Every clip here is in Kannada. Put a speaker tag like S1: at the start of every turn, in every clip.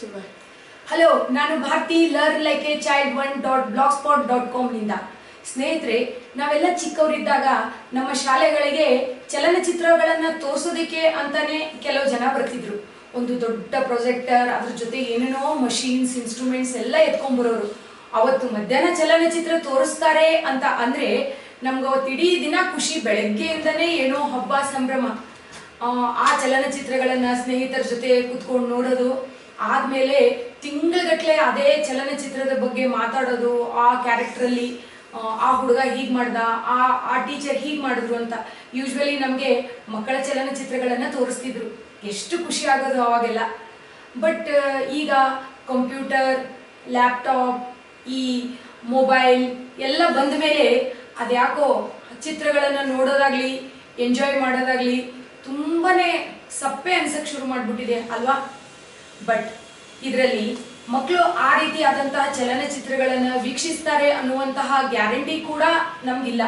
S1: ಶುರು ಹಲೋ ನಾನು Bharathi learn like a child one dot blogspot dot ಕಾಮ್ನಿಂದ ಸ್ನೇಹಿತರೆ ನಾವೆಲ್ಲ ಚಿಕ್ಕವರಿದ್ದಾಗ ನಮ್ಮ ಶಾಲೆಗಳಿಗೆ ಚಲನಚಿತ್ರಗಳನ್ನು ತೋರಿಸೋದಕ್ಕೆ ಅಂತಾನೆ ಕೆಲವು ಜನ ಬರ್ತಿದ್ರು ಒಂದು ದೊಡ್ಡ ಪ್ರೊಜೆಕ್ಟರ್ ಅದ್ರ ಜೊತೆ ಏನೇನೋ ಮಷೀನ್ಸ್ ಇನ್ಸ್ಟ್ರೂಮೆಂಟ್ಸ್ ಎಲ್ಲ ಎತ್ಕೊಂಡ್ಬರೋರು ಅವತ್ತು ಮಧ್ಯಾಹ್ನ ಚಲನಚಿತ್ರ ತೋರಿಸ್ತಾರೆ ಅಂತ ಅಂದ್ರೆ ನಮ್ಗೆ ಅವತ್ತು ಇಡೀ ದಿನ ಖುಷಿ ಬೆಳಗ್ಗೆಯಿಂದನೇ ಏನೋ ಹಬ್ಬ ಸಂಭ್ರಮ ಆ, ಆ ಚಲನಚಿತ್ರಗಳನ್ನ ಸ್ನೇಹಿತರ ಜೊತೆ ಕುತ್ಕೊಂಡು ನೋಡೋದು ಆದ್ಮೇಲೆ ತಿಂಗಳಗಟ್ಲೆ ಅದೇ ಚಲನಚಿತ್ರದ ಬಗ್ಗೆ ಮಾತಾಡೋದು ಆ ಕ್ಯಾರೆಕ್ಟ್ರಲ್ಲಿ ಆ ಹುಡುಗ ಹೀಗ್ ಮಾಡ್ದ ಆ ಆ ಟೀಚರ್ ಹೀಗ್ ಮಾಡಿದ್ರು ಅಂತ ಯೂಶ್ವಲಿ ನಮಗೆ ಮಕ್ಕಳ ಚಲನಚಿತ್ರಗಳನ್ನ ತೋರಿಸ್ತಿದ್ರು ಎಷ್ಟು ಖುಷಿ ಆಗೋದು ಅವಾಗೆಲ್ಲ ಬಟ್ ಈಗ ಕಂಪ್ಯೂಟರ್ ಲ್ಯಾಪ್ಟಾಪ್ ಈ ಮೊಬೈಲ್ ಎಲ್ಲ ಬಂದ ಮೇಲೆ ಅದ್ಯಾಕೋ ಚಿತ್ರಗಳನ್ನು ನೋಡೋದಾಗ್ಲಿ ಎಂಜಾಯ್ ಮಾಡೋದಾಗ್ಲಿ ತುಂಬಾನೇ ಸಪ್ಪೆ ಅನ್ಸಕ್ ಶುರು ಮಾಡ್ಬಿಟ್ಟಿದೆ ಅಲ್ವಾ ಬಟ್ ಇದರಲ್ಲಿ ಮಕ್ಕಳು ಆ ರೀತಿಯಾದಂತಹ ಚಲನಚಿತ್ರಗಳನ್ನು ವೀಕ್ಷಿಸ್ತಾರೆ ಅನ್ನುವಂತಹ ಗ್ಯಾರಂಟಿ ಕೂಡ ನಮಗಿಲ್ಲ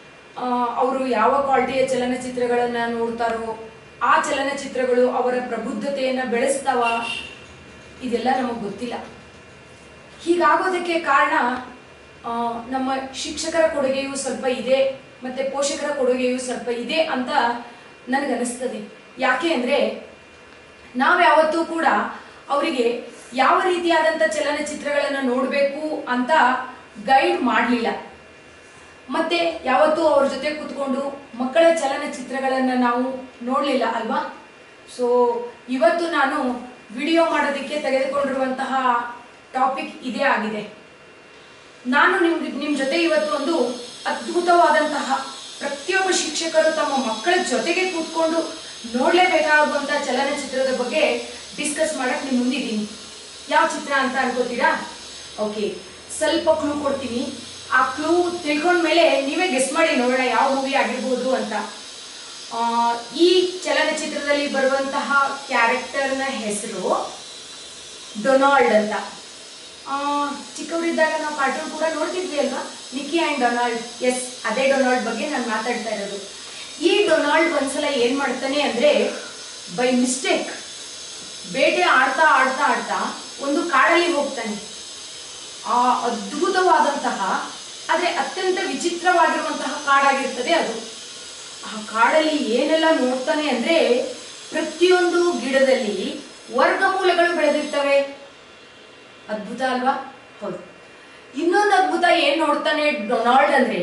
S1: ಅವರು ಯಾವ ಕ್ವಾಲಿಟಿಯ ಚಲನಚಿತ್ರಗಳನ್ನು ನೋಡ್ತಾರೋ ಆ ಚಲನಚಿತ್ರಗಳು ಅವರ ಪ್ರಬುದ್ಧತೆಯನ್ನು ಬೆಳೆಸ್ತಾವ ಇದೆಲ್ಲ ನಮಗೆ ಗೊತ್ತಿಲ್ಲ ಹೀಗಾಗೋದಕ್ಕೆ ಕಾರಣ ಆ, ನಮ್ಮ ಶಿಕ್ಷಕರ ಕೊಡುಗೆಯೂ ಸ್ವಲ್ಪ ಇದೆ ಮತ್ತೆ ಪೋಷಕರ ಕೊಡುಗೆಯೂ ಸ್ವಲ್ಪ ಇದೆ ಅಂತ ನನಗನ್ನಿಸ್ತದೆ ಯಾಕೆ ಅಂದರೆ ನಾವ್ಯಾವತ್ತೂ ಕೂಡ ಅವರಿಗೆ ಯಾವ ರೀತಿಯಾದಂಥ ಚಲನಚಿತ್ರಗಳನ್ನು ನೋಡಬೇಕು ಅಂತ ಗೈಡ್ ಮಾಡಲಿಲ್ಲ ಮತ್ತೆ ಯಾವತ್ತೂ ಅವ್ರ ಜೊತೆ ಕೂತ್ಕೊಂಡು ಮಕ್ಕಳ ಚಲನಚಿತ್ರಗಳನ್ನು ನಾವು ನೋಡಲಿಲ್ಲ ಅಲ್ವಾ ಸೊ ಇವತ್ತು ನಾನು ವಿಡಿಯೋ ಮಾಡೋದಕ್ಕೆ ತೆಗೆದುಕೊಂಡಿರುವಂತಹ ಟಾಪಿಕ್ ಇದೇ ಆಗಿದೆ ನಾನು ನಿಮ್ಗೆ ನಿಮ್ಮ ಜೊತೆ ಇವತ್ತು ಒಂದು ಅದ್ಭುತವಾದಂತಹ ಪ್ರತಿಯೊಬ್ಬ ಶಿಕ್ಷಕರು ತಮ್ಮ ಮಕ್ಕಳ ಜೊತೆಗೆ ಕೂತ್ಕೊಂಡು ನೋಡಲೇಬೇಕಾಗುವಂಥ ಚಲನಚಿತ್ರದ ಬಗ್ಗೆ ಡಿಸ್ಕಸ್ ಮಾಡಕ್ ನಿಮ್ಮ ಮುಂದಿದ್ದೀನಿ ಯಾವ ಚಿತ್ರ ಅಂತ ಅನ್ಕೋತೀರಾ ಓಕೆ ಸ್ವಲ್ಪ ಕ್ಲೂ ಕೊಡ್ತೀನಿ ಆ ಕ್ಲೂ ತಿಳ್ಕೊಂಡ್ಮೇಲೆ ನೀವೇ ಗೆಸ್ ಮಾಡಿ ನೋಡೋಣ ಯಾವ ಮೂವಿ ಆಗಿರ್ಬೋದು ಅಂತ ಆ, ಈ ಚಲನಚಿತ್ರದಲ್ಲಿ ಬರುವಂತಹ ಕ್ಯಾರೆಕ್ಟರ್ನ ಹೆಸರು ಡೊನಾಲ್ಡ್ ಅಂತ ಆ, ಚಿಕ್ಕವರಿದ್ದಾಗ ನಾವು ಕಾರ್ಟೂನ್ ಕೂಡ ನೋಡ್ತಿದ್ವಿ ಅಲ್ವಾ ನಿಕ್ಕಿ ಆ್ಯಂಡ್ ಡೊನಾಲ್ಡ್ ಎಸ್ ಅದೇ ಡೊನಾಲ್ಡ್ ಬಗ್ಗೆ ನಾನು ಮಾತಾಡ್ತಾ ಇರೋದು ಈ ಡೊನಾಲ್ಡ್ ಒಂದ್ಸಲ ಏನು ಮಾಡ್ತಾನೆ ಅಂದರೆ ಬೈ ಮಿಸ್ಟೇಕ್ ಬೇಟೆ ಆಡ್ತಾ ಆಡ್ತಾ ಆಡ್ತಾ ಒಂದು ಕಾಡಲ್ಲಿ ಹೋಗ್ತಾನೆ ಆ ಅದ್ಭುತವಾದಂತಹ ಆದರೆ ಅತ್ಯಂತ ವಿಚಿತ್ರವಾಗಿರುವಂತಹ ಕಾಡಾಗಿರ್ತದೆ ಅದು ಆ ಕಾಡಲ್ಲಿ ಏನೆಲ್ಲ ನೋಡ್ತಾನೆ ಅಂದ್ರೆ ಪ್ರತಿಯೊಂದು ಗಿಡದಲ್ಲಿ ವರ್ಗಮೂಲಗಳು ಬೆಳೆದಿರ್ತವೆ ಅದ್ಭುತ ಅಲ್ವಾ ಹೌದು ಇನ್ನೊಂದು ಅದ್ಭುತ ಏನ್ ನೋಡ್ತಾನೆ ಡೊನಾಲ್ಡ್ ಅಂದ್ರೆ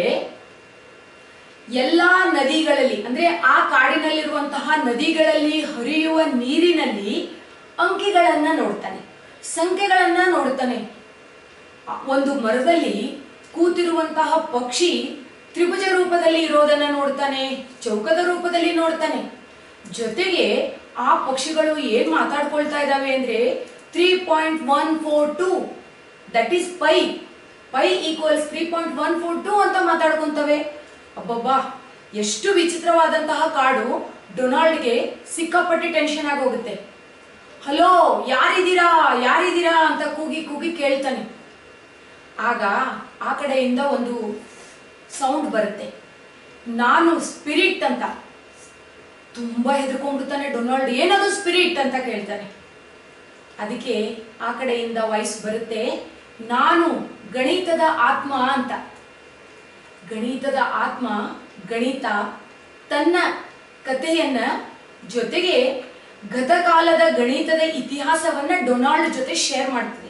S1: ಎಲ್ಲಾ ನದಿಗಳಲ್ಲಿ ಅಂದ್ರೆ ಆ ಕಾಡಿನಲ್ಲಿರುವಂತಹ ನದಿಗಳಲ್ಲಿ ಹರಿಯುವ ನೀರಿನಲ್ಲಿ ಅಂಕಿಗಳನ್ನ ನೋಡ್ತಾನೆ ಸಂಖ್ಯೆಗಳನ್ನ ನೋಡ್ತಾನೆ ಆ ಒಂದು ಮರದಲ್ಲಿ ಕೂತಿರುವಂತಹ ಪಕ್ಷಿ ತ್ರಿಭುಜ ರೂಪದಲ್ಲಿ ಇರೋದನ್ನ ನೋಡ್ತಾನೆ ಚೌಕದ ರೂಪದಲ್ಲಿ ನೋಡ್ತಾನೆ ಜೊತೆಗೆ ಆ ಪಕ್ಷಿಗಳು ಏನ್ ಮಾತಾಡ್ಕೊಳ್ತಾ ಇದಾವೆ ಅಂದ್ರೆ three point one four two that is pi pi equals three point one four two ಅಂತ ಮಾತಾಡ್ಕೊಂತವೆ ಅಬ್ಬಬ್ಬಾ ಎಷ್ಟು ವಿಚಿತ್ರವಾದಂತಹ ಕಾಡು ಡೊನಾಲ್ಡ್ಗೆ ಸಿಕ್ಕಾಪಟ್ಟೆ ಟೆನ್ಷನ್ ಆಗೋಗುತ್ತೆ ಹಲೋ ಯಾರಿದ್ದೀರಾ ಯಾರಿದ್ದೀರಾ ಅಂತ ಕೂಗಿ ಕೂಗಿ ಕೇಳ್ತಾನೆ ಆಗ ಆ ಕಡೆಯಿಂದ ಒಂದು ಸೌಂಡ್ ಬರುತ್ತೆ ನಾನು ಸ್ಪಿರಿಟ್ ಅಂತ ತುಂಬಾ ಹೆದರ್ಕೊಂಡ್ಬಿಡ್ತಾನೆ ಡೊನಾಲ್ಡ್ ಏನದು ಸ್ಪಿರಿಟ್ ಅಂತ ಕೇಳ್ತಾನೆ ಅದಕ್ಕೆ ಆ ಕಡೆಯಿಂದ ವಾಯ್ಸ್ ಬರುತ್ತೆ ನಾನು ಗಣಿತದ ಆತ್ಮ ಅಂತ ಗಣಿತದ ಆತ್ಮ ಗಣಿತ ತನ್ನ ಕಥೆಯನ್ನ ಜೊತೆಗೆ ಗತಕಾಲದ ಗಣಿತದ ಇತಿಹಾಸವನ್ನ ಡೊನಾಲ್ಡ್ ಜೊತೆ ಶೇರ್ ಮಾಡ್ತದೆ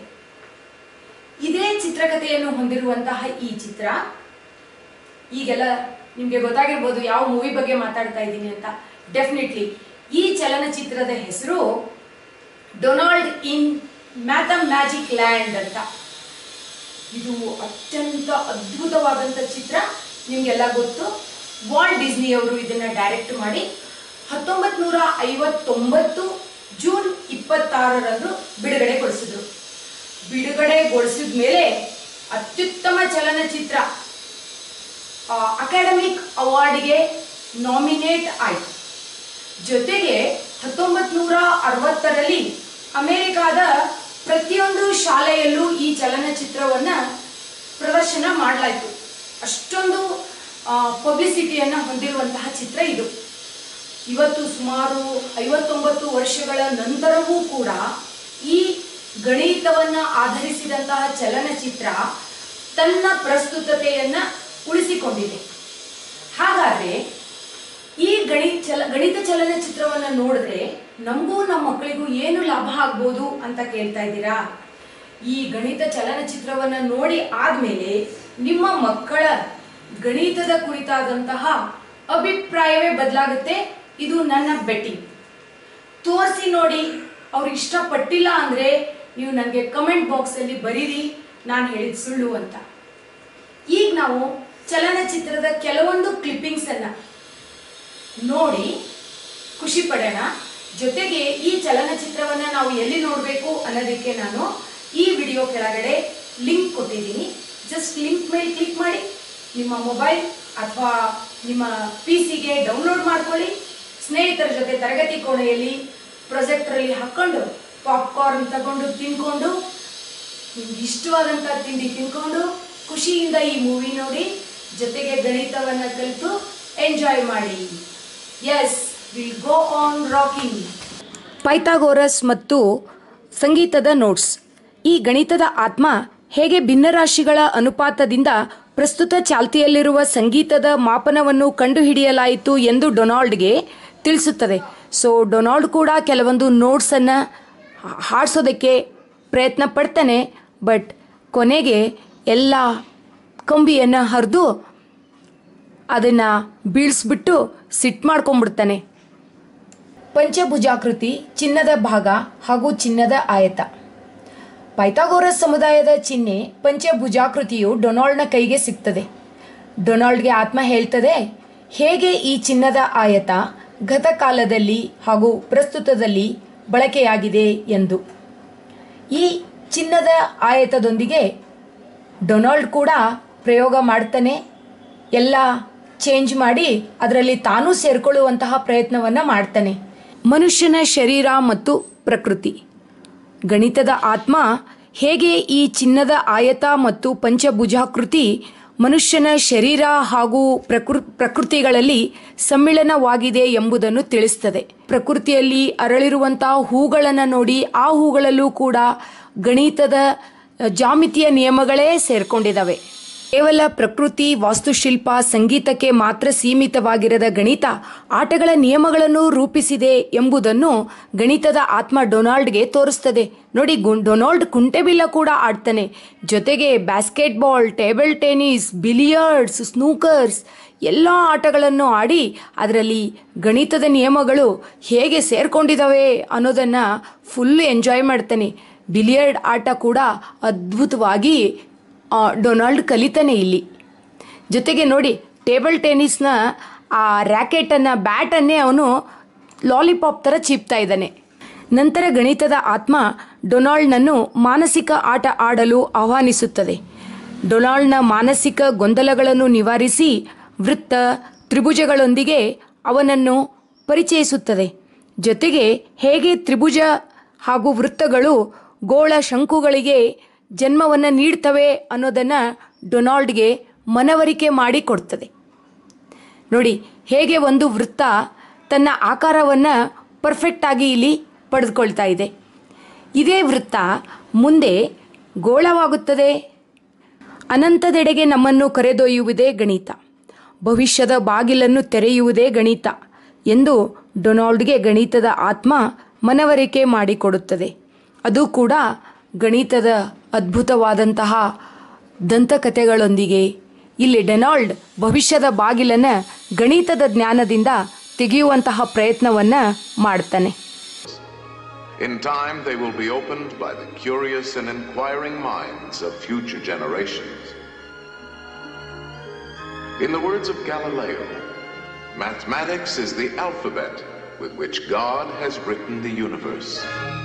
S1: ಇದೇ ಚಿತ್ರಕಥೆಯನ್ನು ಹೊಂದಿರುವಂತಹ ಈ ಚಿತ್ರ ಈಗೆಲ್ಲ ನಿಮ್ಗೆ ಗೊತ್ತಾಗಿರ್ಬೋದು ಯಾವ ಮೂವಿ ಬಗ್ಗೆ ಮಾತಾಡ್ತಾ ಇದ್ದೀನಿ ಅಂತ ಡೆಫಿನೆಟ್ಲಿ ಈ ಚಲನಚಿತ್ರದ ಹೆಸರು Donald in Mathmagic Land ಅಂತ ಇದು ಅತ್ಯಂತ ಅದ್ಭುತವಾದಂಥ ಚಿತ್ರ ನಿಮ್ಗೆಲ್ಲ ಗೊತ್ತು ವಾಲ್ಟ್ ಡಿಸ್ನಿ ಅವರು ಇದನ್ನ ಡೈರೆಕ್ಟ್ ಮಾಡಿ ಹತ್ತೊಂಬತ್ ನೂರ ಐವತ್ತೊಂಬತ್ತು ಜೂನ್ ಇಪ್ಪತ್ತಾರರಂದು ಬಿಡುಗಡೆಗೊಳಿಸಿದ್ರು ಬಿಡುಗಡೆಗೊಳಿಸಿದ ಮೇಲೆ ಅತ್ಯುತ್ತಮ ಚಲನಚಿತ್ರ ಅಕಾಡೆಮಿಕ್ ಅವಾರ್ಡ್ಗೆ ನಾಮಿನೇಟ್ ಆಯಿತು ಜೊತೆಗೆ ಹತ್ತೊಂಬತ್ ನೂರ ಅರವತ್ತರಲ್ಲಿ ಅಮೆರಿಕಾದ ಪ್ರತಿಯೊಂದು ಶಾಲೆಯಲ್ಲೂ ಈ ಚಲನಚಿತ್ರವನ್ನ ಪ್ರದರ್ಶನ ಮಾಡಲಾಯಿತು ಅಷ್ಟೊಂದು ಪಬ್ಲಿಸಿಟಿಯನ್ನು ಹೊಂದಿರುವಂತಹ ಚಿತ್ರ ಇದು ಇವತ್ತು ಸುಮಾರು ಐವತ್ತೊಂಬತ್ತು ವರ್ಷಗಳ ನಂತರವೂ ಕೂಡ ಈ ಗಣಿತವನ್ನ ಆಧರಿಸಿದಂತಹ ಚಲನಚಿತ್ರ ತನ್ನ ಪ್ರಸ್ತುತತೆಯನ್ನ ಉಳಿಸಿಕೊಂಡಿದೆ ಹಾಗಾದ್ರೆ ಈ ಗಣಿತ ಚಲ ಗಣಿತ ಚಲನಚಿತ್ರವನ್ನ ನೋಡಿದ್ರೆ ನಮಗೂ ನಮ್ಮ ಮಕ್ಕಳಿಗೂ ಏನು ಲಾಭ ಆಗ್ಬೋದು ಅಂತ ಕೇಳ್ತಾ ಇದ್ದೀರಾ ಈ ಗಣಿತ ಚಲನಚಿತ್ರವನ್ನ ನೋಡಿ ಆದ್ಮೇಲೆ ನಿಮ್ಮ ಮಕ್ಕಳ ಗಣಿತದ ಕುರಿತಾದಂತಹ ಅಭಿಪ್ರಾಯವೇ ಬದಲಾಗುತ್ತೆ ಇದು ನನ್ನ ಬೆಟ್ಟಿಂಗ್ ತೋರಿಸಿ ನೋಡಿ ಅವ್ರಿಗೆ ಇಷ್ಟಪಟ್ಟಿಲ್ಲ ಅಂದ್ರೆ ನೀವು ನನಗೆ ಕಮೆಂಟ್ ಬಾಕ್ಸ್ ಅಲ್ಲಿ ಬರೀರಿ ನಾನು ಹೇಳಿದ ಸುಳ್ಳು ಅಂತ ಈಗ ನಾವು ಚಲನಚಿತ್ರದ ಕೆಲವೊಂದು ಕ್ಲಿಪ್ಪಿಂಗ್ಸ್ ಅನ್ನ ನೋಡಿ ಖುಷಿ ಪಡೋಣ ಜೊತೆಗೆ ಈ ಚಲನಚಿತ್ರವನ್ನ ನಾವು ಎಲ್ಲಿ ನೋಡಬೇಕು ಅನ್ನೋದಕ್ಕೆ ನಾನು ಈ ವಿಡಿಯೋ ಕೆಳಗಡೆ ಲಿಂಕ್ ಕೊಟ್ಟಿದ್ದೀನಿ ಜಸ್ಟ್ ಲಿಂಕ್ ಮೇಲೆ ಕ್ಲಿಕ್ ಮಾಡಿ ನಿಮ್ಮ ಮೊಬೈಲ್ ಅಥವಾ ನಿಮ್ಮ ಪಿ ಸಿಗೆ ಡೌನ್ಲೋಡ್ ಮಾಡ್ಕೊಳ್ಳಿ ಸ್ನೇಹಿತರ ಜೊತೆ ತರಗತಿ ಕೋಣೆಯಲ್ಲಿ ಪ್ರೊಜೆಕ್ಟರಲ್ಲಿ ಹಾಕ್ಕೊಂಡು ಪಾಪ್ಕಾರ್ನ್ ತಗೊಂಡು ತಿನ್ಕೊಂಡು ನಿಮ್ಗೆ ಇಷ್ಟವಾದಂಥ ತಿಂಡಿ ತಿನ್ಕೊಂಡು ಖುಷಿಯಿಂದ ಈ ಮೂವಿ ನೋಡಿ ಜೊತೆಗೆ ಗಣಿತವನ್ನ ಕಲಿತು ಎಂಜಾಯ್ ಮಾಡಿ yes will go on rocking Pythagoras ಮತ್ತು ಸಂಗೀತದ ನೋಟ್ಸ್ ಈ ಗಣಿತದ ಆತ್ಮ ಹೇಗೆ ಭಿನ್ನರಾಶಿಗಳ ಅನುಪಾತದಿಂದ ಪ್ರಸ್ತುತ ಚಾಲ್ತಿಯಲ್ಲಿರುವ ಸಂಗೀತದ ಮಾಪನವನ್ನು ಕಂಡುಹಿಡಿಯಲಾಯಿತು ಎಂದು ಡೊನಾಲ್ಡ್ಗೆ ತಿಳಿಸುತ್ತದೆ ಸೊ ಡೊನಾಲ್ಡ್ ಕೂಡ ಕೆಲವೊಂದು ನೋಟ್ಸನ್ನು ಹಾಡಿಸೋದಕ್ಕೆ ಪ್ರಯತ್ನ ಪಡ್ತಾನೆ ಬಟ್ ಕೊನೆಗೆ ಎಲ್ಲ ಕಂಬಿಯನ್ನು ಹರಿದು ಅದನ್ನು ಬೀಳಿಸ್ಬಿಟ್ಟು ಸಿಟ್ಟು ಮಾಡ್ಕೊಂಡ್ಬಿಡ್ತಾನೆ ಪಂಚಭುಜಾಕೃತಿ ಚಿನ್ನದ ಭಾಗ ಹಾಗೂ ಚಿನ್ನದ ಆಯತ ಪೈಥಾಗೋರಸ್ ಸಮುದಾಯದ ಚಿಹ್ನೆ ಪಂಚಭುಜಾಕೃತಿಯು ಡೊನಾಲ್ಡ್ನ ಕೈಗೆ ಸಿಗ್ತದೆ ಡೊನಾಲ್ಡ್ಗೆ ಆತ್ಮ ಹೇಳ್ತದೆ ಹೇಗೆ ಈ ಚಿನ್ನದ ಆಯತ ಗತಕಾಲದಲ್ಲಿ ಹಾಗೂ ಪ್ರಸ್ತುತದಲ್ಲಿ ಬಳಕೆಯಾಗಿದೆ ಎಂದು ಈ ಚಿನ್ನದ ಆಯತದೊಂದಿಗೆ ಡೊನಾಲ್ಡ್ ಕೂಡ ಪ್ರಯೋಗ ಮಾಡ್ತಾನೆ ಎಲ್ಲ ಚೇಂಜ್ ಮಾಡಿ ಅದರಲ್ಲಿ ತಾನೂ ಸೇರ್ಕೊಳ್ಳುವಂತಹ ಪ್ರಯತ್ನವನ್ನು ಮಾಡ್ತಾನೆ ಮನುಷ್ಯನ ಶರೀರ ಮತ್ತು ಪ್ರಕೃತಿ ಗಣಿತದ ಆತ್ಮ ಹೇಗೆ ಈ ಚಿನ್ನದ ಆಯತ ಮತ್ತು ಪಂಚಭುಜಾಕೃತಿ ಮನುಷ್ಯನ ಶರೀರ ಹಾಗೂ ಪ್ರಕೃ ಪ್ರಕೃತಿಗಳಲ್ಲಿ ಸಮ್ಮಿಳನವಾಗಿದೆ ಎಂಬುದನ್ನು ತಿಳಿಸ್ತದೆ ಪ್ರಕೃತಿಯಲ್ಲಿ ಅರಳಿರುವಂತಹ ಹೂಗಳನ್ನು ನೋಡಿ ಆ ಹೂಗಳಲ್ಲೂ ಕೂಡ ಗಣಿತದ ಜಾಮಿತಿಯ ನಿಯಮಗಳೇ ಸೇರ್ಕೊಂಡಿದ್ದಾವೆ ಕೇವಲ ಪ್ರಕೃತಿ ವಾಸ್ತುಶಿಲ್ಪ ಸಂಗೀತಕ್ಕೆ ಮಾತ್ರ ಸೀಮಿತವಾಗಿರದ ಗಣಿತ ಆಟಗಳ ನಿಯಮಗಳನ್ನು ರೂಪಿಸಿದೆ ಎಂಬುದನ್ನು ಗಣಿತದ ಆತ್ಮ ಡೊನಾಲ್ಡ್ಗೆ ತೋರಿಸ್ತದೆ ನೋಡಿ ಗು- ಡೊನಾಲ್ಡ್ ಕುಂಟೆಬಿಲ್ಲ ಕೂಡ ಆಡ್ತಾನೆ ಜೊತೆಗೆ basketball table tennis billiards snookers ಎಲ್ಲ ಆಟಗಳನ್ನು ಆಡಿ ಅದರಲ್ಲಿ ಗಣಿತದ ನಿಯಮಗಳು ಹೇಗೆ ಸೇರ್ಕೊಂಡಿದ್ದಾವೆ ಅನ್ನೋದನ್ನ ಫುಲ್ ಎಂಜಾಯ್ ಮಾಡ್ತಾನೆ ಬಿಲಿಯರ್ಡ್ ಆಟ ಕೂಡ ಅದ್ಭುತವಾಗಿ ಆ, ಡೊನಾಲ್ಡ್ ಕಲಿತಾನೆ ಇಲ್ಲಿ ಜೊತೆಗೆ ನೋಡಿ ಟೇಬಲ್ ಟೆನ್ನಿಸ್ನ ಆ ರ್ಯಾಕೆಟನ್ನು ಬ್ಯಾಟನ್ನೇ ಅವನು ಲಾಲಿಪಾಪ್ ಥರ ಚೀಪ್ತಾ ಇದ್ದಾನೆ ನಂತರ ಗಣಿತದ ಆತ್ಮ ಡೊನಾಲ್ಡ್ನನ್ನು ಮಾನಸಿಕ ಆಟ ಆಡಲು ಆಹ್ವಾನಿಸುತ್ತದೆ ಡೊನಾಲ್ಡ್ನ ಮಾನಸಿಕ ಗೊಂದಲಗಳನ್ನು ನಿವಾರಿಸಿ ವೃತ್ತ ತ್ರಿಭುಜಗಳೊಂದಿಗೆ ಅವನನ್ನು ಪರಿಚಯಿಸುತ್ತದೆ ಜೊತೆಗೆ ಹೇಗೆ ತ್ರಿಭುಜ ಹಾಗೂ ವೃತ್ತಗಳು ಗೋಳ ಶಂಕುಗಳಿಗೆ ಜನ್ಮವನ್ನು ನೀಡ್ತವೆ ಅನ್ನೋದನ್ನು ಡೊನಾಲ್ಡ್ಗೆ ಮನವರಿಕೆ ಮಾಡಿ ಕೊಡ್ತದೆ ನೋಡಿ ಹೇಗೆ ಒಂದು ವೃತ್ತ ತನ್ನ ಆಕಾರವನ್ನು ಪರ್ಫೆಕ್ಟ್ ಆಗಿ ಇಲ್ಲಿ ಪಡೆದುಕೊಳ್ತಾ ಇದೆ ಇದೇ ವೃತ್ತ ಮುಂದೆ ಗೋಳವಾಗುತ್ತದೆ ಅನಂತದೆಡೆಗೆ ನಮ್ಮನ್ನು ಕರೆದೊಯ್ಯುವುದೇ ಗಣಿತ ಭವಿಷ್ಯದ ಬಾಗಿಲನ್ನು ತೆರೆಯುವುದೇ ಗಣಿತ ಎಂದು ಡೊನಾಲ್ಡ್ಗೆ ಗಣಿತದ ಆತ್ಮ ಮನವರಿಕೆ ಮಾಡಿಕೊಡುತ್ತದೆ ಅದು ಕೂಡ ಗಣಿತದ ಅದ್ಭುತವಾದಂತಹ ದಂತಕಥೆಗಳೊಂದಿಗೆ ಇಲ್ಲಿ ಡೆನಾಲ್ಡ್ ಭವಿಷ್ಯದ ಬಾಗಿಲನ್ನು ಗಣಿತದ ಜ್ಞಾನದಿಂದ ತೆಗೆಯುವಂತಹ ಪ್ರಯತ್ನವನ್ನು ಮಾಡ್ತಾನೆ
S2: In time, they will be opened by the curious and inquiring minds of future generations. In the words of Galileo, mathematics is the alphabet with which God has written the universe.